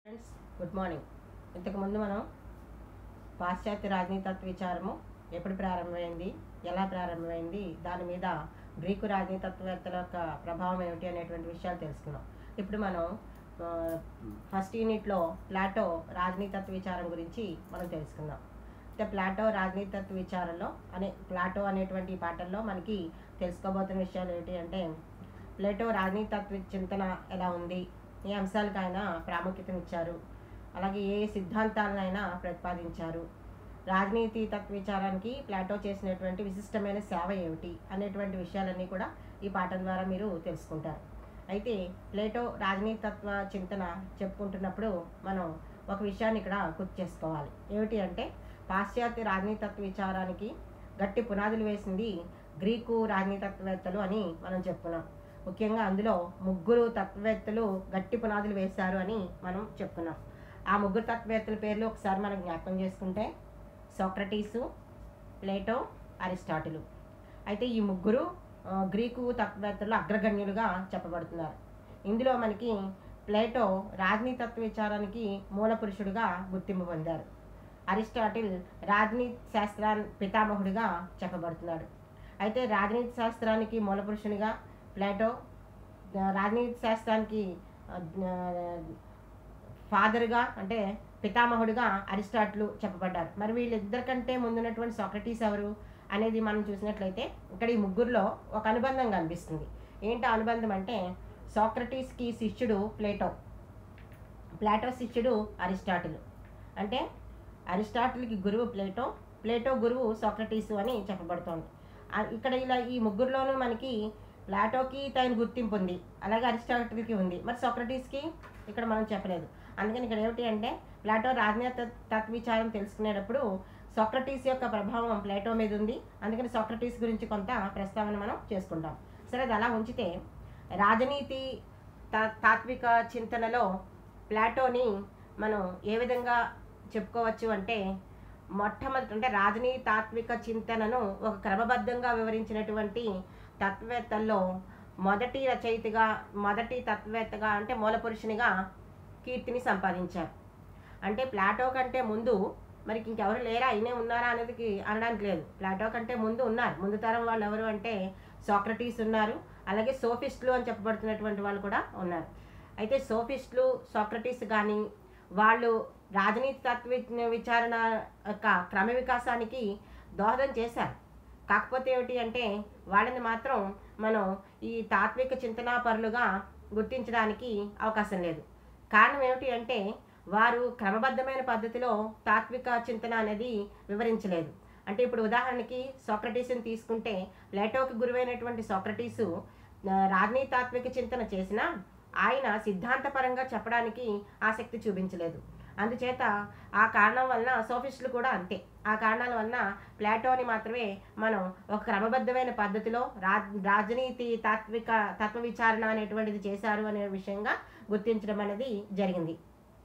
friends good morning ఇంతకుముందు మనం పాశ్చాత్య రాజనీతత్వ విచారము ఎప్పుడు ప్రారంభమైంది ఎలా ప్రారంభమైంది దాని మీద గ్రీకు రాజనీతత్వవేత్తల యొక్క ప్రభావం ఏమిటి అనేటువంటి విషయాలు తెలుసుకున్నాం ఇప్పుడు మనం ఆ, ఫస్ట్ యూనిట్లో ప్లాటో రాజనీతత్వ విచారం గురించి మనం తెలుసుకుందాం అయితే ప్లాటో రాజనీతత్వ విచారంలో అనే ప్లాటో అనేటువంటి ఈ పాఠంలో మనకి తెలుసుకోబోతున్న విషయాలు ఏంటి అంటే ప్లేటో రాజనీతత్వ చింతన ఎలా ఉంది ఏ అంశాలకు ఆయన ప్రాముఖ్యతనిచ్చారు అలాగే ఏ సిద్ధాంతాలను ఆయన ప్రతిపాదించారు రాజనీతి తత్వ విచారానికి ప్లాటో చేసినటువంటి విశిష్టమైన సేవ ఏమిటి అనేటువంటి విషయాలన్నీ కూడా ఈ పాఠం ద్వారా మీరు తెలుసుకుంటారు అయితే ప్లేటో రాజనీతి తత్వ చింతన చెప్పుకుంటున్నప్పుడు మనం ఒక విషయాన్ని ఇక్కడ గుర్తు చేసుకోవాలి ఏమిటి అంటే పాశ్చాత్య రాజనీతి తత్వ విచారానికి గట్టి పునాదులు వేసింది గ్రీకు రాజనీతి తత్వవేత్తలు అని మనం చెప్పుకున్నాం ముఖ్యంగా అందులో ముగ్గురు తత్వవేత్తలు గట్టి పునాదులు వేశారు అని మనం చెప్పుకున్నాం ఆ ముగ్గురు తత్వవేత్తల పేర్లు ఒకసారి మనం జ్ఞాపకం చేసుకుంటే సోక్రటీసు ప్లేటో అరిస్టాటిలు అయితే ఈ ముగ్గురు ఆ, గ్రీకు తత్వవేత్తలు అగ్రగణ్యులుగా చెప్పబడుతున్నారు ఇందులో మనకి ప్లేటో రాజనీతి తత్వ విచారానికి మూల పురుషుడుగా గుర్తింపు పొందారు అరిస్టాటిల్ రాజనీతి శాస్త్రా పితామహుడిగా చెప్పబడుతున్నాడు అయితే రాజనీతి శాస్త్రానికి మూల పురుషునిగా ప్లేటో ఆ, రాజనీతి శాస్త్రానికి ఆ, ఫాదర్గా అంటే పితామహుడిగా అరిస్టాటిల్ చెప్పబడ్డారు మరి వీళ్ళిద్దరికంటే ముందున్నటువంటి సాక్రటీస్ ఎవరు అనేది మనం చూసినట్లయితే ఇక్కడ ఈ ముగ్గురులో ఒక అనుబంధం కనిపిస్తుంది ఏంటి ఆ అనుబంధం అంటే సాక్రటీస్కి శిష్యుడు ప్లేటో ప్లాటో శిష్యుడు అరిస్టాటిల్ అంటే అరిస్టాటిల్కి గురువు ప్లేటో ప్లేటో గురువు సాక్రటీసు అని చెప్పబడుతోంది ఆ, ఇక్కడ ఇలా ఈ ముగ్గురులోనూ మనకి ప్లాటోకి తగిన గుర్తింపు ఉంది అలాగే అరిస్టాటిల్కి ఉంది మరి సాక్రటీస్కి ఇక్కడ మనం చెప్పలేదు అందుకని ఇక్కడ ఏమిటి అంటే ప్లాటో రాజనీత తత్వ విచారం తెలుసుకునేటప్పుడు సాక్రటీస్ యొక్క ప్రభావం ప్లేటో మీద ఉంది అందుకని సాక్రటీస్ గురించి కొంత ప్రస్తావన మనం చేసుకుంటాం సరే అది అలా ఉంచితే రాజనీతి తా- తాత్విక చింతనలో ప్లాటోని మనం ఏ విధంగా చెప్పుకోవచ్చు అంటే మొట్టమొదటి అంటే రాజనీతి తాత్విక చింతనను ఒక క్రమబద్ధంగా వివరించినటువంటి తత్వవేత్తల్లో మొదటి రచయితగా మొదటి తత్వవేత్తగా అంటే మూలపురుషునిగా కీర్తిని సంపాదించారు అంటే ప్లాటో కంటే ముందు మరి ఇంకెవరు లేరా అయినే ఉన్నారా అనేది అనడానికి లేదు ప్లాటో కంటే ముందు ఉన్నారు ముందు తరం వాళ్ళు ఎవరు అంటే సాక్రటీస్ ఉన్నారు అలాగే సోఫిస్టులు అని చెప్పబడుతున్నటువంటి వాళ్ళు కూడా ఉన్నారు అయితే సోఫిస్టులు సాక్రటీస్ కానీ వాళ్ళు రాజనీతి తత్వ వి- విచారణ యొక్క క్రమ వికాసానికి దోహదం చేశారు కాకపోతే ఏమిటి అంటే వాళ్ళని మాత్రం మనం ఈ తాత్విక చింతనాపరులుగా గుర్తించడానికి అవకాశం లేదు కారణం ఏమిటి అంటే వారు క్రమబద్ధమైన పద్ధతిలో తాత్విక చింతన అనేది వివరించలేదు అంటే ఇప్పుడు ఉదాహరణకి సోక్రటీస్ని తీసుకుంటే ప్లేటోకి గురువైనటువంటి సోక్రటీసు ఆ, రాజనీతి తాత్విక చింతన చేసిన ఆయన సిద్ధాంతపరంగా చెప్పడానికి ఆసక్తి చూపించలేదు అందుచేత ఆ కారణం వలన సోఫిస్టులు కూడా అంతే ఆ కారణాల వలన ప్లాటోని మాత్రమే మనం ఒక క్రమబద్ధమైన పద్ధతిలో రా రాజనీతి తాత్విక తత్వ విచారణ అనేటువంటిది చేశారు అనే విషయంగా గుర్తించడం అనేది జరిగింది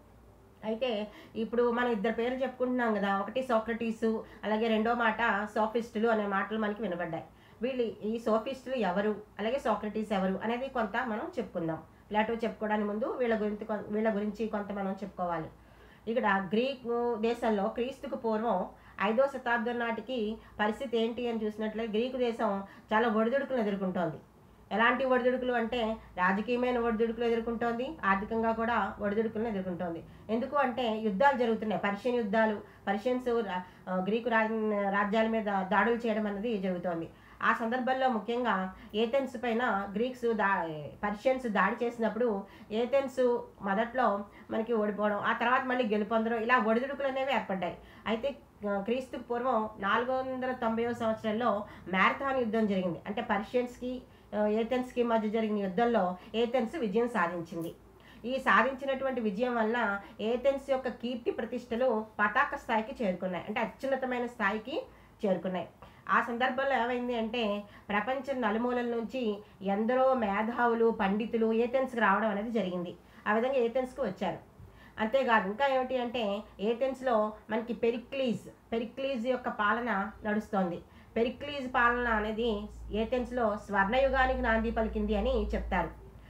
అయితే ఇప్పుడు మనం ఇద్దరు పేర్లు చెప్పుకుంటున్నాం కదా ఒకటి సోక్రటీసు అలాగే రెండో మాట సోఫిస్టులు అనే మాటలు మనకి వినబడ్డాయి వీళ్ళు ఈ సోఫిస్టులు ఎవరు అలాగే సోక్రటీస్ ఎవరు అనేది కొంత మనం చెప్పుకుందాం ప్లాటో చెప్పుకోవడానికి ముందు వీళ్ళ గురించి కొం- వీళ్ళ గురించి కొంత మనం చెప్పుకోవాలి ఇక్కడ గ్రీక్ దేశంలో క్రీస్తుకు పూర్వం ఐదో శతాబ్దం నాటికి పరిస్థితి ఏంటి అని చూసినట్లయితే గ్రీకు దేశం చాలా ఒడిదుడుకులు ఎదుర్కొంటోంది ఎలాంటి ఒడిదుడుకులు అంటే రాజకీయమైన ఒడిదుడుకులు ఎదుర్కొంటోంది ఆర్థికంగా కూడా ఒడిదుడుకులను ఎదుర్కొంటోంది ఎందుకు అంటే యుద్ధాలు జరుగుతున్నాయి పర్షియన్ యుద్ధాలు పర్షియన్స్ రా- ఆ, గ్రీకు రాజ్ రాజ్యాల మీద దాడులు చేయడం అనేది జరుగుతోంది ఆ సందర్భంలో ముఖ్యంగా ఏథెన్స్ పైన గ్రీక్స్ దా పర్షియన్స్ దాడి చేసినప్పుడు ఏథెన్స్ మొదట్లో మనకి ఓడిపోవడం ఆ తర్వాత మళ్ళీ గెలుపొందడం ఇలా ఒడిదుడుకులు అనేవి ఏర్పడ్డాయి అయితే ఆ, క్రీస్తుకు పూర్వం నాలుగు వందల తొంభై సంవత్సరంలో మ్యారథాన్ యుద్ధం జరిగింది అంటే పర్షియన్స్కి ఆ, ఏథెన్స్కి మధ్య జరిగిన యుద్ధంలో ఏథెన్స్ విజయం సాధించింది ఈ సాధించినటువంటి విజయం వల్ల ఏథెన్స్ యొక్క కీర్తి ప్రతిష్టలు పతాక స్థాయికి చేరుకున్నాయి అంటే అత్యున్నతమైన స్థాయికి చేరుకున్నాయి ఆ సందర్భంలో ఏమైంది అంటే ప్రపంచం నలుమూలల నుంచి ఎందరో మేధావులు పండితులు ఏథెన్స్కి రావడం అనేది జరిగింది ఆ విధంగా ఏథెన్స్కి వచ్చారు అంతేకాదు ఇంకా ఏమిటి అంటే ఏథెన్స్లో మనకి పెరిక్లీజ్ పెరిక్లీజ్ యొక్క పాలన నడుస్తోంది పెరిక్లీజ్ పాలన అనేది ఏథెన్స్లో స్వర్ణయుగానికి నాంది పలికింది అని చెప్తారు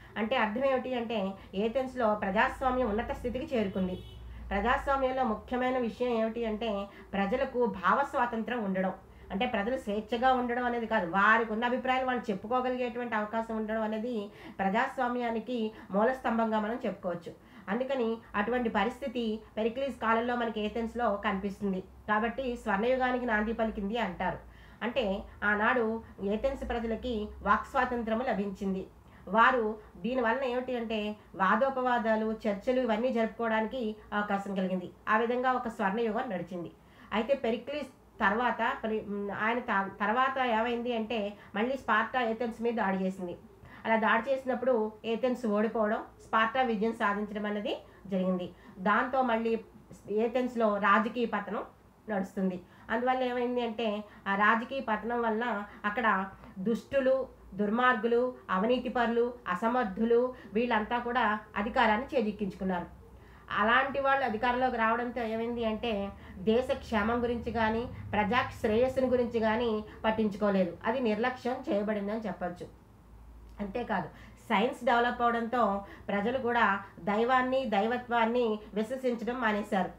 అంటే అర్థం ఏమిటి అంటే ఏథెన్స్లో ప్రజాస్వామ్యం ఉన్నత స్థితికి చేరుకుంది ప్రజాస్వామ్యంలో ముఖ్యమైన విషయం ఏమిటి అంటే ప్రజలకు భావ స్వాతంత్రం ఉండడం అంటే ప్రజలు స్వేచ్ఛగా ఉండడం అనేది కాదు వారికి ఉన్న అభిప్రాయాలు వాళ్ళు చెప్పుకోగలిగేటువంటి అవకాశం ఉండడం అనేది ప్రజాస్వామ్యానికి మూలస్తంభంగా మనం చెప్పుకోవచ్చు అందుకని అటువంటి పరిస్థితి పెరిక్లీస్ కాలంలో మనకి ఏథెన్స్లో కనిపిస్తుంది కాబట్టి స్వర్ణయుగానికి నాంది పలికింది అంటారు అంటే ఆనాడు ఏథెన్స్ ప్రజలకి వాక్ స్వాతంత్రము లభించింది వారు దీనివలన ఏమిటి అంటే వాదోపవాదాలు చర్చలు ఇవన్నీ జరుపుకోవడానికి అవకాశం కలిగింది ఆ విధంగా ఒక స్వర్ణయుగం నడిచింది అయితే పెరిక్లీస్ తర్వాత పరి- ఉమ్, ఆయన త- తర్వాత ఏమైంది అంటే మళ్ళీ స్పార్టా ఏథెన్స్ మీద దాడి చేసింది అలా దాడి చేసినప్పుడు ఏథెన్స్ ఓడిపోవడం స్పార్టా విజయం సాధించడం అనేది జరిగింది దాంతో మళ్ళీ ఏథెన్స్లో రాజకీయ పతనం నడుస్తుంది అందువల్ల ఏమైంది అంటే ఆ రాజకీయ పతనం వలన అక్కడ దుష్టులు దుర్మార్గులు అవినీతిపరులు అసమర్థులు వీళ్ళంతా కూడా అధికారాన్ని చేజిక్కించుకున్నారు అలాంటి వాళ్ళు అధికారంలోకి రావడంతో ఏమైంది అంటే దేశ క్షేమం గురించి కానీ ప్రజా శ్రేయస్సుని గురించి కానీ పట్టించుకోలేదు అది నిర్లక్ష్యం చేయబడిందని చెప్పొచ్చు అంతేకాదు సైన్స్ డెవలప్ అవడంతో ప్రజలు కూడా దైవాన్ని దైవత్వాన్ని విశ్వసించడం మానేశారు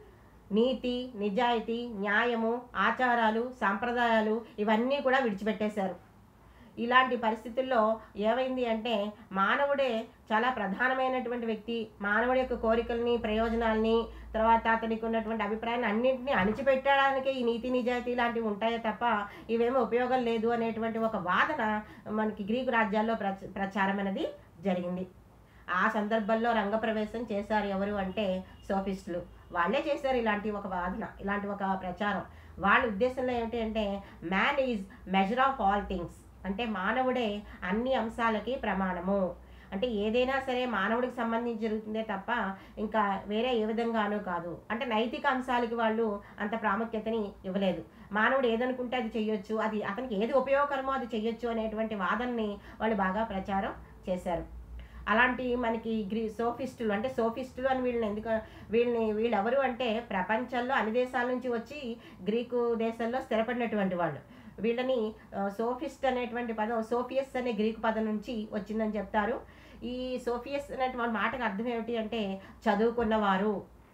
నీతి నిజాయితీ న్యాయము ఆచారాలు సాంప్రదాయాలు ఇవన్నీ కూడా విడిచిపెట్టేశారు ఇలాంటి పరిస్థితుల్లో ఏమైంది అంటే మానవుడే చాలా ప్రధానమైనటువంటి వ్యక్తి మానవుడి యొక్క కోరికల్ని ప్రయోజనాల్ని తర్వాత అతనికి ఉన్నటువంటి అభిప్రాయాన్ని అన్నింటినీ అణిచిపెట్టడానికే ఈ నీతి నిజాయితీ లాంటివి ఉంటాయే తప్ప ఇవేమీ ఉపయోగం లేదు అనేటువంటి ఒక వాదన మనకి గ్రీకు రాజ్యాల్లో ప్రచ ప్రచారం అనేది జరిగింది ఆ సందర్భంలో రంగప్రవేశం చేశారు ఎవరు అంటే సోఫిస్టులు వాళ్ళే చేశారు ఇలాంటి ఒక వాదన ఇలాంటి ఒక ప్రచారం వాళ్ళ ఉద్దేశంలో ఏమిటి అంటే man is measure of all things అంటే మానవుడే అన్ని అంశాలకి ప్రమాణము అంటే ఏదైనా సరే మానవుడికి సంబంధించి జరుగుతుందే తప్ప ఇంకా వేరే ఏ విధంగానూ కాదు అంటే నైతిక అంశాలకి వాళ్ళు అంత ప్రాముఖ్యతని ఇవ్వలేదు మానవుడు ఏదనుకుంటే అది చెయ్యొచ్చు అది అతనికి ఏది ఉపయోగకరమో అది చెయ్యొచ్చు అనేటువంటి వాదనని వాళ్ళు బాగా ప్రచారం చేశారు అలాంటి మనకి గ్రీ సోఫిస్టులు అంటే సోఫిస్టులు అని వీళ్ళని ఎందుకు వీళ్ళని వీళ్ళు ఎవరు అంటే ప్రపంచంలో అన్ని దేశాల నుంచి వచ్చి గ్రీకు దేశంలో స్థిరపడినటువంటి వాళ్ళు వీళ్ళని ఆ, సోఫిస్ట్ అనేటువంటి పదం సోఫియస్ అనే గ్రీకు పదం నుంచి వచ్చిందని చెప్తారు ఈ సోఫియస్ అనేటువంటి మాటకు అర్థం ఏమిటి అంటే చదువుకున్నవారు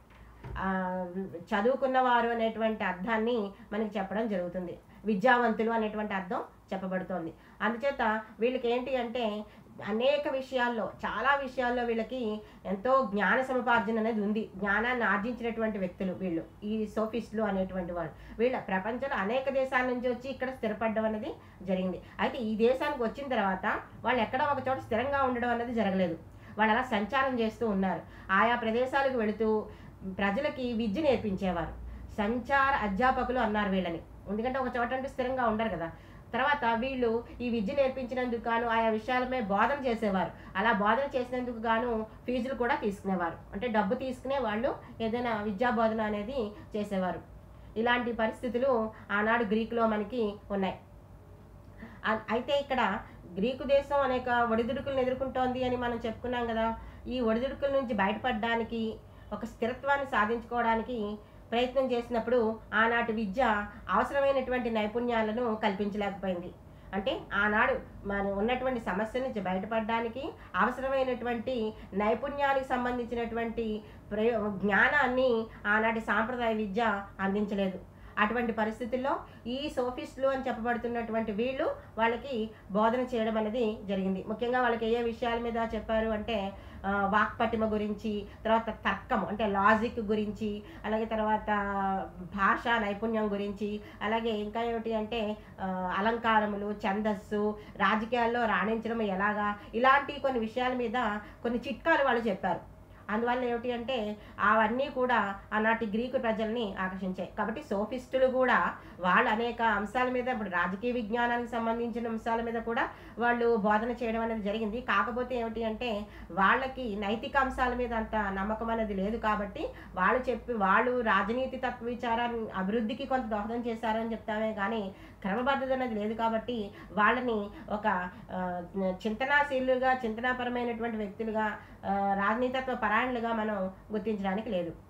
ఆ, చదువుకున్నవారు అనేటువంటి అర్థాన్ని మనకి చెప్పడం జరుగుతుంది విద్యావంతులు అనేటువంటి అర్థం చెప్పబడుతోంది అందుచేత వీళ్ళకి ఏంటి అంటే అనేక విషయాల్లో చాలా విషయాల్లో వీళ్ళకి ఎంతో జ్ఞాన సముపార్జన అనేది ఉంది జ్ఞానాన్ని ఆర్జించినటువంటి వ్యక్తులు వీళ్ళు ఈ సోఫిస్టులు అనేటువంటి వాళ్ళు వీళ్ళ ప్రపంచంలో అనేక దేశాల నుంచి వచ్చి ఇక్కడ స్థిరపడడం అనేది జరిగింది అయితే ఈ దేశానికి వచ్చిన తర్వాత వాళ్ళు ఎక్కడ ఒక చోట స్థిరంగా ఉండడం అనేది జరగలేదు వాళ్ళు అలా సంచారం చేస్తూ ఉన్నారు ఆయా ప్రదేశాలకు వెళుతూ ప్రజలకి విద్య నేర్పించేవారు సంచార అధ్యాపకులు అన్నారు వీళ్ళని ఎందుకంటే ఒక చోట అంటే స్థిరంగా ఉండరు కదా తర్వాత వీళ్ళు ఈ విద్య నేర్పించినందుకు గాను ఆయా విషయాలపై బోధన చేసేవారు అలా బోధన చేసినందుకు గాను ఫీజులు కూడా తీసుకునేవారు అంటే డబ్బు తీసుకునే వాళ్ళు ఏదైనా విద్యా బోధన అనేది చేసేవారు ఇలాంటి పరిస్థితులు ఆనాడు గ్రీకులో మనకి ఉన్నాయి ఆ- అయితే ఇక్కడ గ్రీకు దేశం అనేక ఒడిదుడుకులను ఎదుర్కొంటోంది అని మనం చెప్పుకున్నాం కదా ఈ ఒడిదుడుకుల నుంచి బయటపడడానికి ఒక స్థిరత్వాన్ని సాధించుకోవడానికి ప్రయత్నం చేసినప్పుడు ఆనాటి విద్య అవసరమైనటువంటి నైపుణ్యాలను కల్పించలేకపోయింది అంటే ఆనాడు మన ఉన్నటువంటి సమస్య నుంచి బయటపడడానికి అవసరమైనటువంటి నైపుణ్యానికి సంబంధించినటువంటి ప్రయో జ్ఞానాన్ని ఆనాటి సాంప్రదాయ విద్య అందించలేదు అటువంటి పరిస్థితుల్లో ఈ సోఫిస్టులు అని చెప్పబడుతున్నటువంటి వీళ్ళు వాళ్ళకి బోధన చేయడం అనేది జరిగింది ముఖ్యంగా వాళ్ళకి ఏ ఏ విషయాల మీద చెప్పారు అంటే ఆ, వాక్పటిమ గురించి తర్వాత తర్కం అంటే లాజిక్ గురించి అలాగే తర్వాత భాషా నైపుణ్యం గురించి అలాగే ఇంకా ఏమిటి అంటే ఆ, అలంకారములు ఛందస్సు రాజకీయాల్లో రాణించడం ఎలాగా ఇలాంటి కొన్ని విషయాల మీద కొన్ని చిట్కాలు వాళ్ళు చెప్పారు అందువల్ల ఏమిటి అంటే అవన్నీ కూడా ఆనాటి గ్రీకు ప్రజల్ని ఆకర్షించాయి కాబట్టి సోఫిస్టులు కూడా వాళ్ళు అనేక అంశాల మీద ఇప్పుడు రాజకీయ విజ్ఞానానికి సంబంధించిన అంశాల మీద కూడా వాళ్ళు బోధన చేయడం అనేది జరిగింది కాకపోతే ఏమిటి అంటే వాళ్ళకి నైతిక అంశాల మీద అంత నమ్మకం అనేది లేదు కాబట్టి వాళ్ళు చెప్పి వాళ్ళు రాజనీతి తత్వ విచారాన్ని అభివృద్ధికి కొంత దోహదం చేశారని చెప్తామే కానీ క్రమబద్ధత అనేది లేదు కాబట్టి వాళ్ళని ఒక ఆ, చింతనాశీలుగా చింతనాపరమైనటువంటి వ్యక్తులుగా ఆ, రాజనీతత్వ పరాయణులుగా మనం గుర్తించడానికి లేదు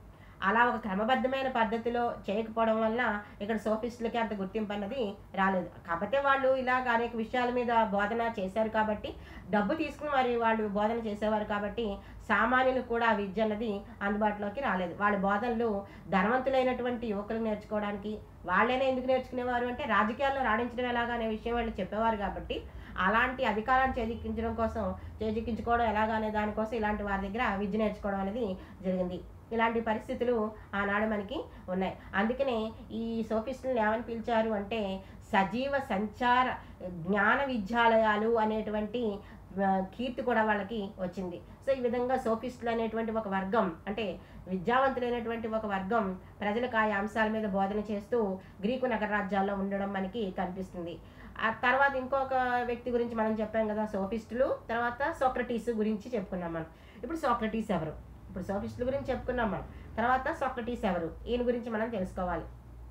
అలా ఒక క్రమబద్ధమైన పద్ధతిలో చేయకపోవడం వల్ల ఇక్కడ సోఫిస్టులకి అంత గుర్తింపు అన్నది రాలేదు కాకపోతే వాళ్ళు ఇలాగ అనేక విషయాల మీద బోధన చేశారు కాబట్టి డబ్బు తీసుకుని మరి వాళ్ళు బోధన చేసేవారు కాబట్టి సామాన్యులకు కూడా ఆ విద్య అన్నది అందుబాటులోకి రాలేదు వాళ్ళ బోధనలు ధనవంతులైనటువంటి యువకులు నేర్చుకోవడానికి వాళ్ళైనా ఎందుకు నేర్చుకునేవారు అంటే రాజకీయాల్లో రాణించడం ఎలాగా అనే విషయం వాళ్ళు చెప్పేవారు కాబట్టి అలాంటి అధికారాన్ని చేజిక్కించడం కోసం చేజిక్కించుకోవడం ఎలాగా అనే దానికోసం ఇలాంటి వారి దగ్గర విద్య నేర్చుకోవడం అనేది జరిగింది ఇలాంటి పరిస్థితులు ఆనాడు మనకి ఉన్నాయి అందుకనే ఈ సోఫిస్టులను ఏమని పిలిచారు అంటే సజీవ సంచార జ్ఞాన విద్యాలయాలు అనేటువంటి ఆ, కీర్తి కూడా వాళ్ళకి వచ్చింది సో ఈ విధంగా సోఫిస్టులు అనేటువంటి ఒక వర్గం అంటే విద్యావంతులైనటువంటి ఒక వర్గం ప్రజలకు ఆయా అంశాల మీద బోధన చేస్తూ గ్రీకు నగర రాజ్యాల్లో ఉండడం మనకి కనిపిస్తుంది ఆ తర్వాత ఇంకొక వ్యక్తి గురించి మనం చెప్పాం కదా సోఫిస్టులు తర్వాత సోక్రటీస్ గురించి చెప్పుకున్నాం మనం ఇప్పుడు సోక్రటీస్ ఎవరు ఇప్పుడు సోఫిస్టుల గురించి చెప్పుకున్నాం మనం తర్వాత సోక్రటీస్ ఎవరు ఈయన గురించి మనం తెలుసుకోవాలి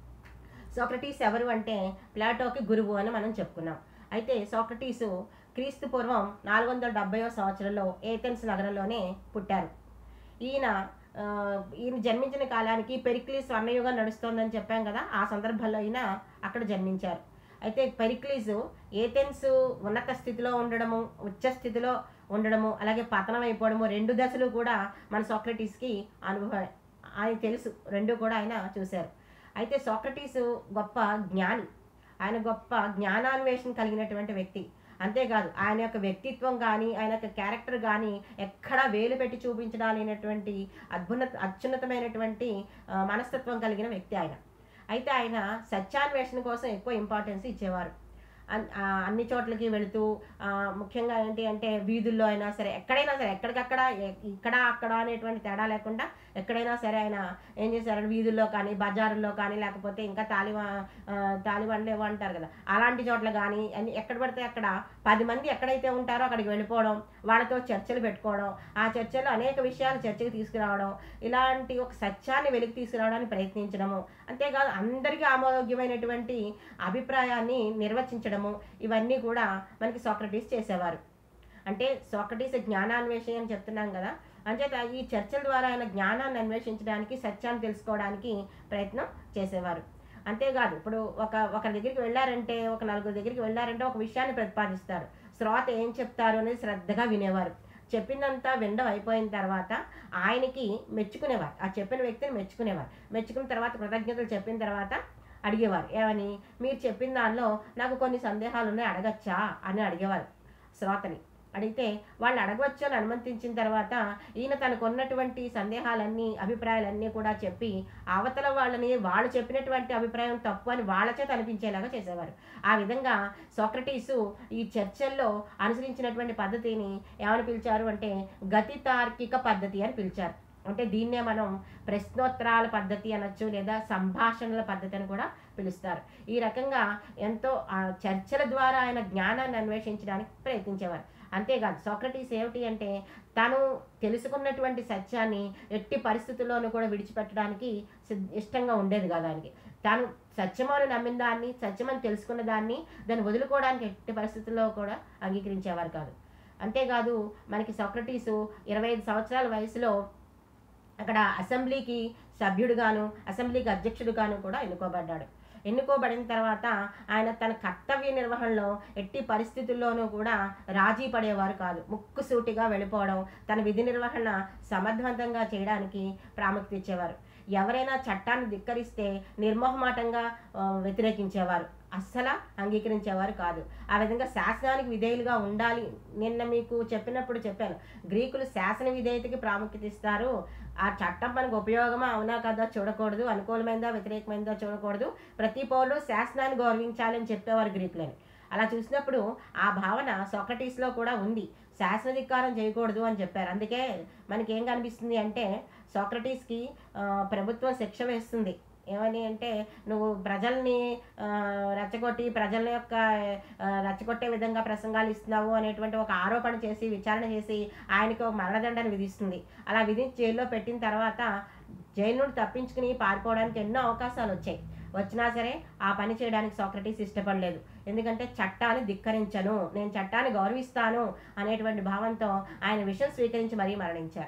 సోక్రటీస్ ఎవరు అంటే ప్లాటోకి గురువు అని మనం చెప్పుకున్నాం అయితే సోక్రటీసు క్రీస్తు పూర్వం నాలుగు వందల డెబ్బైవ సంవత్సరంలో ఏథెన్స్ నగరంలోనే పుట్టారు ఈయన ఆ, ఈయన జన్మించిన కాలానికి పెరిక్లీస్ స్వర్ణయుగం నడుస్తోందని చెప్పాం కదా ఆ సందర్భంలో ఈయన అక్కడ జన్మించారు అయితే పెరిక్లీస్ ఏథెన్స్ ఉన్నత స్థితిలో ఉండడము ఉచ్చ స్థితిలో ఉండడము అలాగే పతనం అయిపోవడము రెండు దశలు కూడా మన సోక్రటీస్కి అనుభవం ఆయన తెలుసు రెండు కూడా ఆయన చూశారు అయితే సోక్రటీస్ గొప్ప జ్ఞాని ఆయన గొప్ప జ్ఞానాన్వేషణ కలిగినటువంటి వ్యక్తి అంతేకాదు ఆయన యొక్క వ్యక్తిత్వం కానీ ఆయన యొక్క క్యారెక్టర్ కానీ ఎక్కడా వేలు పెట్టి చూపించడాలనేటువంటి అద్భుత అత్యున్నతమైనటువంటి ఆ, మనస్తత్వం కలిగిన వ్యక్తి ఆయన అయితే ఆయన సత్యాన్వేషణ కోసం ఎక్కువ ఇంపార్టెన్స్ ఇచ్చేవారు అన్- ఆ, అన్ని చోట్లకి వెళుతూ ఆ, ముఖ్యంగా ఏంటి అంటే వీధుల్లో అయినా సరే ఎక్కడైనా సరే ఎక్కడికక్కడ ఎ- ఇక్కడ అక్కడ అనేటువంటి తేడా లేకుండా ఎక్కడైనా సరే ఆయన ఏం చేశారు వీధుల్లో కానీ బజారుల్లో కానీ లేకపోతే ఇంకా తాలిబా ఆ, తాలిబాన్లు ఏవో అంటారు కదా అలాంటి చోట్ల కానీ అన్ని ఎక్కడ పడితే అక్కడ పది మంది ఎక్కడైతే ఉంటారో అక్కడికి వెళ్ళిపోవడం వాళ్ళతో చర్చలు పెట్టుకోవడం ఆ చర్చలో అనేక విషయాలు చర్చకు తీసుకురావడం ఇలాంటి ఒక సత్యాన్ని వెలికి తీసుకురావడానికి ప్రయత్నించడము అంతేకాదు అందరికీ ఆమోగ్యమైనటువంటి అభిప్రాయాన్ని నిర్వచించడము ఇవన్నీ కూడా మనకి సోక్రటీస్ చేసేవారు అంటే సోక్రటీస్ జ్ఞానాన్వేషణ అని చెప్తున్నాం కదా అంచేత ఈ చర్చల ద్వారా ఆయన జ్ఞానాన్ని అన్వేషించడానికి సత్యాన్ని తెలుసుకోవడానికి ప్రయత్నం చేసేవారు అంతేకాదు ఇప్పుడు ఒక ఒక దగ్గరికి వెళ్ళారంటే ఒక నలుగురు దగ్గరికి వెళ్ళారంటే ఒక విషయాన్ని ప్రతిపాదిస్తారు శ్రోత ఏం చెప్తారు అనేది శ్రద్ధగా వినేవారు చెప్పిందంతా వినడం అయిపోయిన తర్వాత ఆయనకి మెచ్చుకునేవారు ఆ చెప్పిన వ్యక్తిని మెచ్చుకునేవారు మెచ్చుకున్న తర్వాత కృతజ్ఞతలు చెప్పిన తర్వాత అడిగేవారు ఏమని మీరు చెప్పిన దానిలో నాకు కొన్ని సందేహాలు ఉన్నాయి అడగచ్చా అని అడిగేవారు శ్రోతని అడిగితే వాళ్ళు అడగవచ్చు అని అనుమతించిన తర్వాత ఈయన తనకు ఉన్నటువంటి సందేహాలన్నీ అభిప్రాయాలన్నీ కూడా చెప్పి అవతల వాళ్ళని వాళ్ళు చెప్పినటువంటి అభిప్రాయం తప్పు అని వాళ్ళ చేత అనిపించేలాగా చేసేవారు ఆ విధంగా సోక్రటీసు ఈ చర్చల్లో అనుసరించినటువంటి పద్ధతిని ఏమని పిలిచారు అంటే గతి తార్కిక పద్ధతి అని పిలిచారు అంటే దీన్నే మనం ప్రశ్నోత్తరాల పద్ధతి అనొచ్చు లేదా సంభాషణల పద్ధతి అని కూడా పిలుస్తారు ఈ రకంగా ఎంతో ఆ చర్చల ద్వారా ఆయన జ్ఞానాన్ని అన్వేషించడానికి ప్రయత్నించేవారు అంతేకాదు సోక్రటీస్ ఏమిటి అంటే తను తెలుసుకున్నటువంటి సత్యాన్ని ఎట్టి పరిస్థితుల్లోనూ కూడా విడిచిపెట్టడానికి సిద్- ఇష్టంగా ఉండేది కాదు ఆయనకి తాను సత్యమని నమ్మిన దాన్ని సత్యమని తెలుసుకున్న దాన్ని దాన్ని వదులుకోవడానికి ఎట్టి పరిస్థితుల్లో కూడా అంగీకరించేవారు కాదు అంతేకాదు మనకి సోక్రటీసు ఇరవై ఐదు సంవత్సరాల వయసులో అక్కడ అసెంబ్లీకి సభ్యుడుగాను అసెంబ్లీకి అధ్యక్షుడుగాను కూడా ఎన్నుకోబడ్డాడు ఎన్నుకోబడిన తర్వాత ఆయన తన కర్తవ్య నిర్వహణలో ఎట్టి పరిస్థితుల్లోనూ కూడా రాజీ పడేవారు కాదు ముక్కుసూటిగా వెళ్ళిపోవడం తన విధి నిర్వహణ సమర్థవంతంగా చేయడానికి ప్రాముఖ్యత ఇచ్చేవారు ఎవరైనా చట్టాన్ని ధిక్కరిస్తే నిర్మోహమాటంగా ఆ, వ్యతిరేకించేవారు అస్సలు అంగీకరించేవారు కాదు ఆ విధంగా శాసనానికి విధేయులుగా ఉండాలి నిన్న మీకు చెప్పినప్పుడు చెప్పాను గ్రీకులు శాసన విధేయతకి ప్రాముఖ్యత ఇస్తారు ఆ చట్టం మనకు ఉపయోగమా అవునా కదా చూడకూడదు అనుకూలమైందా వ్యతిరేకమైందా చూడకూడదు ప్రతి పౌరుడు శాసనాన్ని గౌరవించాలని చెప్పేవారు గ్రీకులని అలా చూసినప్పుడు ఆ భావన సోక్రటీస్లో కూడా ఉంది శాసనాధికారం చేయకూడదు అని చెప్పారు అందుకే మనకి ఏం కనిపిస్తుంది అంటే సోక్రటీస్కి ఆ, ప్రభుత్వం శిక్ష వేస్తుంది ఏమని అంటే నువ్వు ప్రజల్ని ఆ, రెచ్చగొట్టి ప్రజల యొక్క ఆ, రెచ్చగొట్టే విధంగా ప్రసంగాలు ఇస్తున్నావు అనేటువంటి ఒక ఆరోపణ చేసి విచారణ చేసి ఆయనకి ఒక మరణదండని విధిస్తుంది అలా విధించి జైల్లో పెట్టిన తర్వాత జైలు నుండి తప్పించుకుని పారిపోవడానికి ఎన్నో అవకాశాలు వచ్చాయి వచ్చినా సరే ఆ పని చేయడానికి సోక్రటీస్ ఇష్టపడలేదు ఎందుకంటే చట్టాన్ని ధిక్కరించను నేను చట్టాన్ని గౌరవిస్తాను అనేటువంటి భావంతో ఆయన విషయం స్వీకరించి మరీ మరణించారు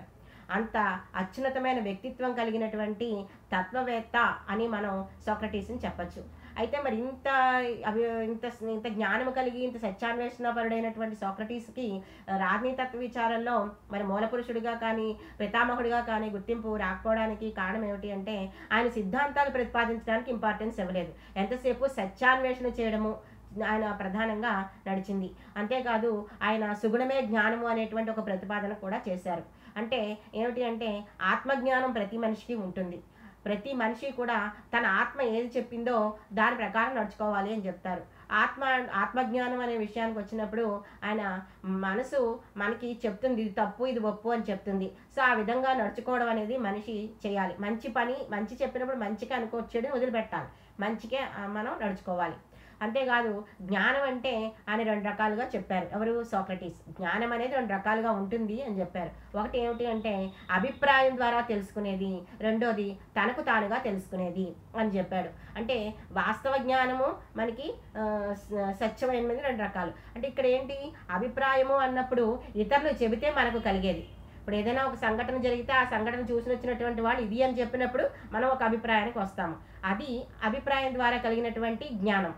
అంత అత్యున్నతమైన వ్యక్తిత్వం కలిగినటువంటి తత్వవేత్త అని మనం సోక్రటీస్ని చెప్పచ్చు అయితే మరి ఇంత అవి ఇంత ఇంత జ్ఞానం కలిగి ఇంత సత్యాన్వేషణపరుడైనటువంటి సోక్రటీస్కి రాజనీతత్వ విచారంలో మరి మూలపురుషుడిగా కానీ పితామహుడిగా కానీ గుర్తింపు రాకపోవడానికి కారణం ఏమిటి అంటే ఆయన సిద్ధాంతాలు ప్రతిపాదించడానికి ఇంపార్టెన్స్ ఇవ్వలేదు ఎంతసేపు సత్యాన్వేషణ చేయడము ఆయన ప్రధానంగా నడిచింది అంతేకాదు ఆయన సుగుణమే జ్ఞానము అనేటువంటి ఒక ప్రతిపాదన కూడా చేశారు అంటే ఏమిటి అంటే ఆత్మజ్ఞానం ప్రతి మనిషికి ఉంటుంది ప్రతి మనిషి కూడా తన ఆత్మ ఏది చెప్పిందో దాని ప్రకారం నడుచుకోవాలి అని చెప్తారు ఆత్మ ఆత్మజ్ఞానం అనే విషయానికి వచ్చినప్పుడు ఆయన మనసు మనకి చెప్తుంది ఇది తప్పు ఇది ఒప్పు అని చెప్తుంది సో ఆ విధంగా నడుచుకోవడం అనేది మనిషి చేయాలి మంచి పని మంచి చెప్పినప్పుడు మంచిగా అనుకో చెడుని వదిలిపెట్టాలి మంచికే ఆ, మనం నడుచుకోవాలి అంతేకాదు జ్ఞానం అంటే ఆయన రెండు రకాలుగా చెప్పారు ఎవరు సోక్రటీస్ జ్ఞానం అనేది రెండు రకాలుగా ఉంటుంది అని చెప్పారు ఒకటి ఏమిటి అంటే అభిప్రాయం ద్వారా తెలుసుకునేది రెండోది తనకు తానుగా తెలుసుకునేది అని చెప్పాడు అంటే వాస్తవ జ్ఞానము మనకి ఆ, స- సత్యమైనది రెండు రకాలు అంటే ఇక్కడ ఏంటి అభిప్రాయము అన్నప్పుడు ఇతరులు చెబితే మనకు కలిగేది ఇప్పుడు ఏదైనా ఒక సంఘటన జరిగితే ఆ సంఘటన చూసి వచ్చినటువంటి వాళ్ళు ఇది అని చెప్పినప్పుడు మనం ఒక అభిప్రాయానికి వస్తాము అది అభిప్రాయం ద్వారా కలిగినటువంటి జ్ఞానం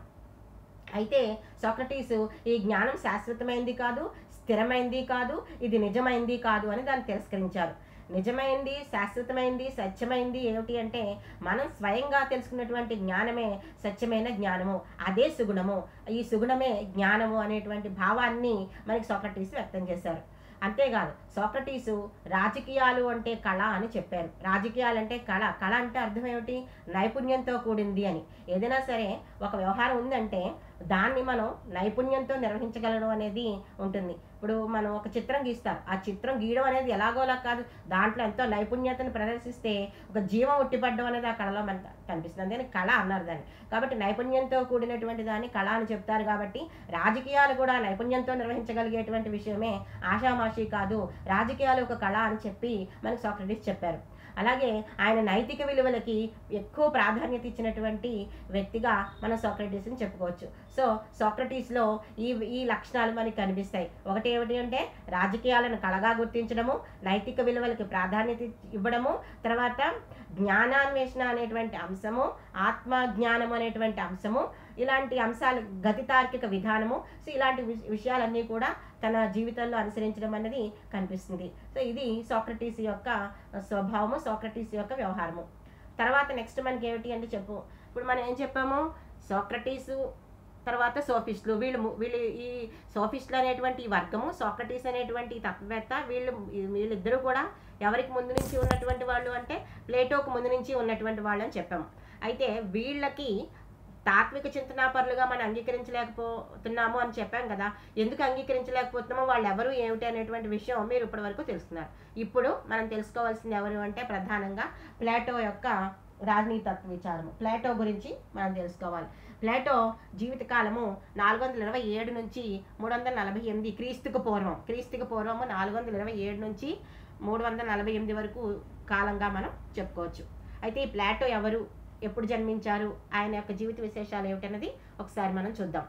అయితే సోక్రటీసు ఈ జ్ఞానం శాశ్వతమైంది కాదు స్థిరమైంది కాదు ఇది నిజమైంది కాదు అని దాన్ని తిరస్కరించారు నిజమైంది శాశ్వతమైంది సత్యమైంది ఏమిటి అంటే మనం స్వయంగా తెలుసుకున్నటువంటి జ్ఞానమే సత్యమైన జ్ఞానము అదే సుగుణము ఈ సుగుణమే జ్ఞానము అనేటువంటి భావాన్ని మనకి సోక్రటీస్ వ్యక్తం చేశారు అంతేకాదు సోక్రటీసు రాజకీయాలు అంటే కళ అని చెప్పారు రాజకీయాలు అంటే కళ కళ అంటే అర్థం ఏమిటి నైపుణ్యంతో కూడింది అని ఏదైనా సరే ఒక వ్యవహారం ఉందంటే దాన్ని మనం నైపుణ్యంతో నిర్వహించగలడం అనేది ఉంటుంది ఇప్పుడు మనం ఒక చిత్రం గీస్తాం ఆ చిత్రం గీయడం అనేది ఎలాగోలా కాదు దాంట్లో ఎంతో నైపుణ్యతను ప్రదర్శిస్తే ఒక జీవం ఉట్టిపడడం అనేది ఆ కళలో మనకు కనిపిస్తుంది అందుకని కళ అన్నారు దాన్ని కాబట్టి నైపుణ్యంతో కూడినటువంటి దాన్ని కళ అని చెప్తారు కాబట్టి రాజకీయాలు కూడా నైపుణ్యంతో నిర్వహించగలిగేటువంటి విషయమే ఆషామాషి కాదు రాజకీయాలు ఒక కళ అని చెప్పి మనకి సోక్రటీస్ చెప్పారు అలాగే ఆయన నైతిక విలువలకి ఎక్కువ ప్రాధాన్యత ఇచ్చినటువంటి వ్యక్తిగా మనం సోక్రటీస్ని చెప్పుకోవచ్చు సో సోక్రటీస్లో ఈ ఈ లక్షణాలు మనకి కనిపిస్తాయి ఒకటి ఏమిటి అంటే రాజకీయాలను కళగా గుర్తించడము నైతిక విలువలకి ప్రాధాన్యత ఇవ్వడము తర్వాత జ్ఞానాన్వేషణ అనేటువంటి అంశము ఆత్మ జ్ఞానం అనేటువంటి అంశము ఇలాంటి అంశాలు గతి తార్కిక విధానము సో ఇలాంటి విష- విషయాలన్నీ కూడా తన జీవితంలో అనుసరించడం అనేది కనిపిస్తుంది సో ఇది సోక్రటీస్ యొక్క స్వభావము సోక్రటీస్ యొక్క వ్యవహారము తర్వాత నెక్స్ట్ మనకి ఏమిటి అంటే చెప్పు ఇప్పుడు మనం ఏం చెప్పాము సోక్రటీసు తర్వాత సోఫిస్టులు వీళ్ళు ము- వీళ్ళు ఈ సోఫిస్టులు అనేటువంటి ఈ వర్గము సోక్రటీస్ అనేటువంటి ఈ తత్వవేత్త వీళ్ళు వీళ్ళిద్దరూ కూడా ఎవరికి ముందు నుంచి ఉన్నటువంటి వాళ్ళు అంటే ప్లేటోకు ముందు నుంచి ఉన్నటువంటి వాళ్ళు అని చెప్పాము అయితే వీళ్ళకి తాత్విక చింతనాపరులుగా మనం అంగీకరించలేకపోతున్నాము అని చెప్పాం కదా ఎందుకు అంగీకరించలేకపోతున్నామో వాళ్ళు ఎవరు ఏమిటి అనేటువంటి విషయం మీరు ఇప్పటి వరకు తెలుసుకున్నారు ఇప్పుడు మనం తెలుసుకోవాల్సింది ఎవరు అంటే ప్రధానంగా ప్లాటో యొక్క రాజనీతత్వ విచారము ప్లాటో గురించి మనం తెలుసుకోవాలి ప్లాటో జీవితకాలము నాలుగు వందల ఇరవై ఏడు నుంచి మూడు వందల నలభై ఎనిమిది క్రీస్తుకు పూర్వం క్రీస్తుకు పూర్వము నాలుగు వందల ఇరవై ఏడు నుంచి మూడు వందల నలభై ఎనిమిది వరకు కాలంగా మనం చెప్పుకోవచ్చు అయితే ఈ ప్లాటో ఎవరు ఎప్పుడు జన్మించారు ఆయన యొక్క జీవిత విశేషాలు ఏమిటన్నది ఒకసారి మనం చూద్దాం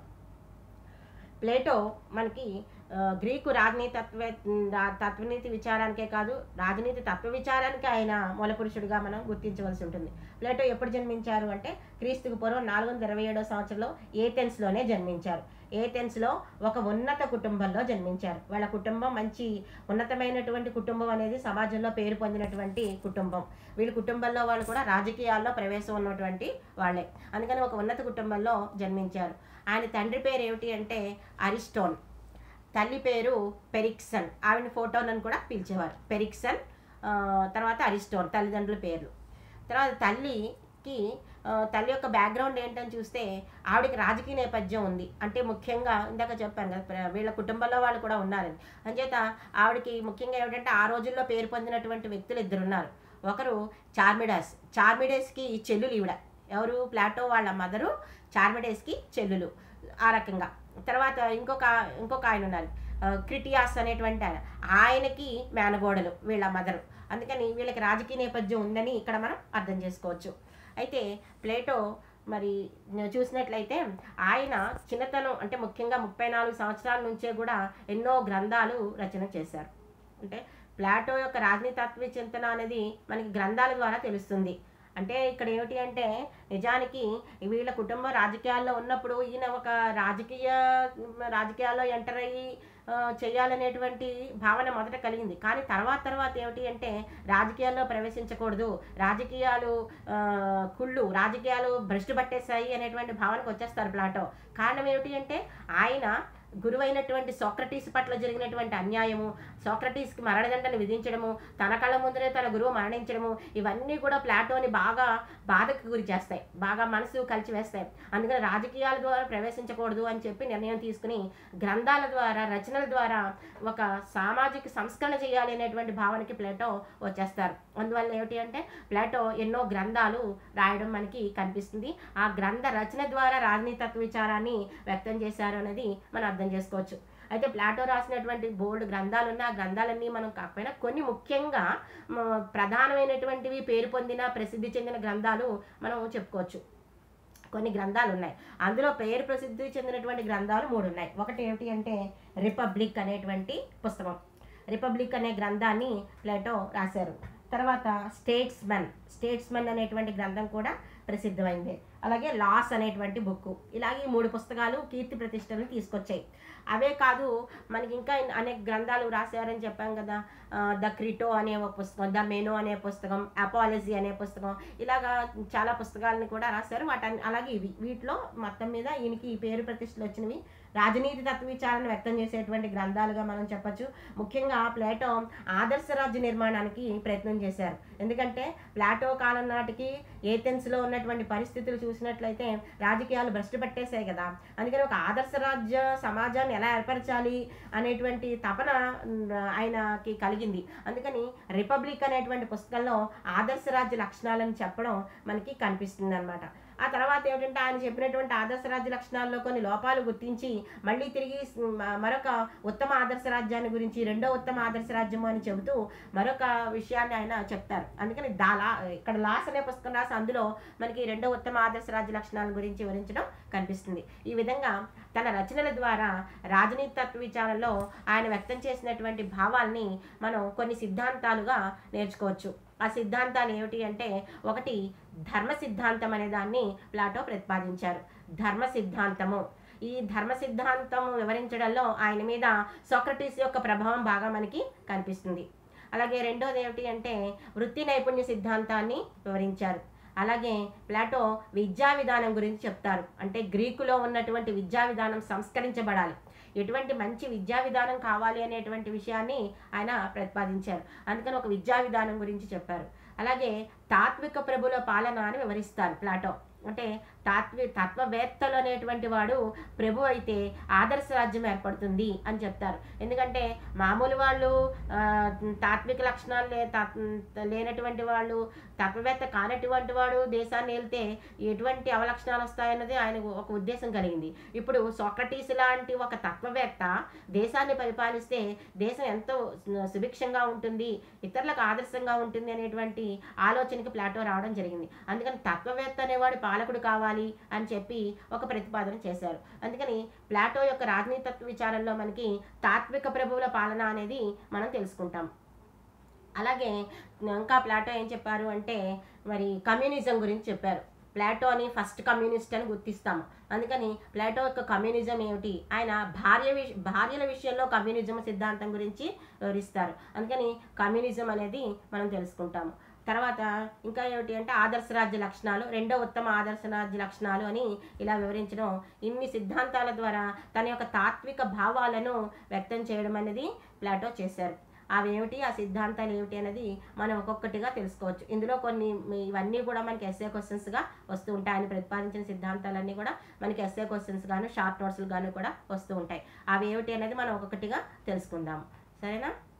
ప్లేటో మనకి ఆ, గ్రీకు రాజనీతి తత్వ రా- తత్వనీతి విచారానికే కాదు రాజనీతి తత్వ విచారానికి ఆయన మూలపురుషుడిగా మనం గుర్తించవలసి ఉంటుంది ప్లేటో ఎప్పుడు జన్మించారు అంటే క్రీస్తుకు పూర్వం నాలుగు వందల ఇరవై ఏడో సంవత్సరంలో ఏథెన్స్లోనే జన్మించారు ఏథెన్స్లో ఒక ఉన్నత కుటుంబంలో జన్మించారు వాళ్ళ కుటుంబం మంచి ఉన్నతమైనటువంటి కుటుంబం అనేది సమాజంలో పేరు పొందినటువంటి కుటుంబం వీళ్ళ కుటుంబంలో వాళ్ళు కూడా రాజకీయాల్లో ప్రవేశం ఉన్నటువంటి వాళ్ళే అందుకని ఒక ఉన్నత కుటుంబంలో జన్మించారు ఆయన తండ్రి పేరు ఏమిటి అంటే అరిస్టోన్ తల్లి పేరు పెరిక్సన్ ఆవిడ ఫోటోన్ అని కూడా పిలిచేవారు పెరిక్సన్ ఆ, తర్వాత అరిస్టోన్ తల్లిదండ్రుల పేర్లు తర్వాత తల్లికి ఆ, తల్లి యొక్క బ్యాక్గ్రౌండ్ ఏంటని చూస్తే ఆవిడకి రాజకీయ నేపథ్యం ఉంది అంటే ముఖ్యంగా ఇందాక చెప్పాను కదా ప్ర- వీళ్ళ కుటుంబంలో వాళ్ళు కూడా ఉన్నారని అంచేత ఆవిడకి ముఖ్యంగా ఏమిటంటే ఆ రోజుల్లో పేరు పొందినటువంటి వ్యక్తులు ఇద్దరు ఉన్నారు ఒకరు చార్మిడాస్ చార్మిడేస్కి చెల్లులు ఈవిడ ఎవరు ప్లాటో వాళ్ళ మదరు చార్మిడేస్కి చెల్లులు ఆ రకంగా తర్వాత ఇంకొక ఇంకొక ఆయన ఉన్నారు ఆ, క్రిటియాస్ అనేటువంటి ఆయన ఆయనకి మేనగోడలు వీళ్ళ మదరు అందుకని వీళ్ళకి రాజకీయ నేపథ్యం ఉందని ఇక్కడ మనం అర్థం చేసుకోవచ్చు అయితే ప్లేటో మరి చూసినట్లయితే ఆయన చిన్నతనం అంటే ముఖ్యంగా ముప్పై నాలుగు సంవత్సరాల నుంచే కూడా ఎన్నో గ్రంథాలు రచన చేశారు అంటే ప్లాటో యొక్క రాజనీతత్వ చింతన అనేది మనకి గ్రంథాల ద్వారా తెలుస్తుంది అంటే ఇక్కడ ఏమిటి అంటే నిజానికి వీళ్ళ కుటుంబం రాజకీయాల్లో ఉన్నప్పుడు ఈయన ఒక రాజకీయ రాజకీయాల్లో ఎంటర్ అయ్యి ఆ, చేయాలనేటువంటి భావన మొదట కలిగింది కానీ తర్వాత తర్వాత ఏమిటి అంటే రాజకీయాల్లో ప్రవేశించకూడదు రాజకీయాలు ఆ, కుళ్ళు రాజకీయాలు భ్రష్టు పట్టేశాయి అనేటువంటి భావనకు వచ్చేస్తారు ప్లాటో కారణం ఏమిటి అంటే ఆయన గురువైనటువంటి సోక్రటీస్ పట్ల జరిగినటువంటి అన్యాయము సోక్రటీస్కి మరణదండను విధించడము తన కళ్ళ ముందరే తన గురువు మరణించడము ఇవన్నీ కూడా ప్లాటోని బాగా బాధకు గురి చేస్తాయి బాగా మనసు కలిచివేస్తాయి అందుకని రాజకీయాల ద్వారా ప్రవేశించకూడదు అని చెప్పి నిర్ణయం తీసుకుని గ్రంథాల ద్వారా రచనల ద్వారా ఒక సామాజిక సంస్కరణ చేయాలి అనేటువంటి భావనకి ప్లేటో వచ్చేస్తారు అందువల్ల ఏమిటి అంటే ప్లేటో ఎన్నో గ్రంథాలు రాయడం మనకి కనిపిస్తుంది ఆ గ్రంథ రచన ద్వారా రాజనీతత్వ విచారాన్ని వ్యక్తం చేశారు అనేది మనం అర్థం చేసుకోవచ్చు అయితే ప్లాటో రాసినటువంటి బోల్డ్ గ్రంథాలు ఉన్న ఆ గ్రంథాలన్నీ మనం కాకపోయినా కొన్ని ముఖ్యంగా మ, ప్రధానమైనటువంటివి పేరు పొందిన ప్రసిద్ధి చెందిన గ్రంథాలు మనం చెప్పుకోవచ్చు కొన్ని గ్రంథాలు ఉన్నాయి అందులో పేరు ప్రసిద్ధి చెందినటువంటి గ్రంథాలు మూడు ఉన్నాయి ఒకటి ఏమిటి అంటే రిపబ్లిక్ అనేటువంటి పుస్తకం రిపబ్లిక్ అనే గ్రంథాన్ని ప్లేటో రాశారు తర్వాత స్టేట్స్మెన్ స్టేట్స్మెన్ అనేటువంటి గ్రంథం కూడా ప్రసిద్ధమైంది అలాగే లాస్ అనేటువంటి బుక్ ఇలాగే ఈ మూడు పుస్తకాలు కీర్తి ప్రతిష్టలు తీసుకొచ్చాయి అవే కాదు మనకి ఇంకా అనేక గ్రంథాలు రాశారని చెప్పాం కదా ద క్రిటో అనే ఒక పుస్తకం ద మెనో అనే పుస్తకం అపాలజీ అనే పుస్తకం ఇలాగా చాలా పుస్తకాలను కూడా రాశారు వాటి అలాగే ఇవి వీటిలో మొత్తం మీద ఈయనకి ఈ పేరు ప్రతిష్టలు వచ్చినవి రాజనీతి తత్వ విచారణ వ్యక్తం చేసేటువంటి గ్రంథాలుగా మనం చెప్పొచ్చు ముఖ్యంగా ప్లేటో ఆదర్శ రాజ్య నిర్మాణానికి ప్రయత్నం చేశారు ఎందుకంటే ప్లాటో కాలం నాటికి ఏథెన్స్లో ఉన్నటువంటి పరిస్థితులు చూసినట్లయితే రాజకీయాలు భ్రష్టు పట్టేశాయి కదా అందుకని ఒక ఆదర్శ రాజ్య సమాజాన్ని ఎలా ఏర్పరచాలి అనేటువంటి తపన ఉమ్, ఆయనకి కలిగింది అందుకని రిపబ్లిక్ అనేటువంటి పుస్తకంలో ఆదర్శ రాజ్య లక్షణాలను చెప్పడం మనకి కనిపిస్తుంది అనమాట ఆ తర్వాత ఏమిటంటే ఆయన చెప్పినటువంటి ఆదర్శ రాజ్య లక్షణాల్లో కొన్ని లోపాలు గుర్తించి మళ్ళీ తిరిగి స్- మ- మరొక ఉత్తమ ఆదర్శ రాజ్యాన్ని గురించి రెండో ఉత్తమ ఆదర్శ రాజ్యం అని చెబుతూ మరొక విషయాన్ని ఆయన చెప్తారు అందుకని దాలా ఇక్కడ లాస్ అనే పుస్తకం రాసి అందులో మనకి రెండో ఉత్తమ ఆదర్శ రాజ్య లక్షణాల గురించి వివరించడం కనిపిస్తుంది ఈ విధంగా తన రచనల ద్వారా రాజనీతి తత్వ విచారంలో ఆయన వ్యక్తం చేసినటువంటి భావాల్ని మనం కొన్ని సిద్ధాంతాలుగా నేర్చుకోవచ్చు ఆ సిద్ధాంతాలు ఏమిటి అంటే ఒకటి ధర్మ సిద్ధాంతం అనే దాన్ని ప్లాటో ప్రతిపాదించారు ధర్మ సిద్ధాంతము ఈ ధర్మ సిద్ధాంతం వివరించడంలో ఆయన మీద సోక్రటీస్ యొక్క ప్రభావం బాగా మనకి కనిపిస్తుంది అలాగే రెండోది ఏమిటి అంటే వృత్తి నైపుణ్య సిద్ధాంతాన్ని వివరించారు అలాగే ప్లాటో విద్యా విధానం గురించి చెప్తారు అంటే గ్రీకులో ఉన్నటువంటి విద్యా విధానం సంస్కరించబడాలి ఎటువంటి మంచి విద్యా విధానం కావాలి అనేటువంటి విషయాన్ని ఆయన ప్రతిపాదించారు అందుకని ఒక విద్యా విధానం గురించి చెప్పారు అలాగే తాత్విక ప్రభుల పాలన అని వివరిస్తారు ప్లాటో అంటే తాత్వి తత్వవేత్తలు అనేటువంటి వాడు ప్రభు అయితే ఆదర్శ రాజ్యం ఏర్పడుతుంది అని చెప్తారు ఎందుకంటే మామూలు వాళ్ళు ఆ, తాత్విక లక్షణాలు లే తాత్- లేనటువంటి వాళ్ళు తత్వవేత్త కానటువంటి వాడు దేశాన్ని వెళ్తే ఎటువంటి అవలక్షణాలు వస్తాయన్నది ఆయనకు ఒక ఉద్దేశం కలిగింది ఇప్పుడు సోక్రటీస్ లాంటి ఒక తత్వవేత్త దేశాన్ని పరిపాలిస్తే దేశం ఎంతో సుభిక్షంగా ఉంటుంది ఇతరులకు ఆదర్శంగా ఉంటుంది అనేటువంటి ఆలోచనకి ప్లాటో రావడం జరిగింది అందుకని తత్వవేత్త అనేవాడు పాలకుడు కావాలి అని చెప్పి ఒక ప్రతిపాదన చేశారు అందుకని ప్లాటో యొక్క రాజనీతత్వ విచారంలో మనకి తాత్విక ప్రభువుల పాలన అనేది మనం తెలుసుకుంటాం అలాగే ఇంకా ప్లాటో ఏం చెప్పారు అంటే మరి కమ్యూనిజం గురించి చెప్పారు ప్లాటో అని ఫస్ట్ కమ్యూనిస్ట్ అని గుర్తిస్తాము అందుకని ప్లాటో యొక్క కమ్యూనిజం ఏమిటి ఆయన భార్య విష భార్యల విషయంలో కమ్యూనిజం సిద్ధాంతం గురించి వివరిస్తారు అందుకని కమ్యూనిజం అనేది మనం తెలుసుకుంటాము తర్వాత ఇంకా ఏమిటి అంటే ఆదర్శ రాజ్య లక్షణాలు రెండో ఉత్తమ ఆదర్శ రాజ్య లక్షణాలు అని ఇలా వివరించడం ఇన్ని సిద్ధాంతాల ద్వారా తన యొక్క తాత్విక భావాలను వ్యక్తం చేయడం అనేది ప్లాటో చేశారు అవి ఏమిటి ఆ సిద్ధాంతాలు ఏమిటి అనేది మనం ఒక్కొక్కటిగా తెలుసుకోవచ్చు ఇందులో కొన్ని ఇవన్నీ కూడా మనకి ఎస్ఏ క్వశ్చన్స్గా వస్తూ ఉంటాయి ఆయన ప్రతిపాదించిన సిద్ధాంతాలన్నీ కూడా మనకి ఎస్ఏ క్వశ్చన్స్ గాను షార్ట్ నోట్స్లు గాను కూడా వస్తూ ఉంటాయి అవి ఏమిటి అనేది మనం ఒక్కొక్కటిగా తెలుసుకుందాం సరేనా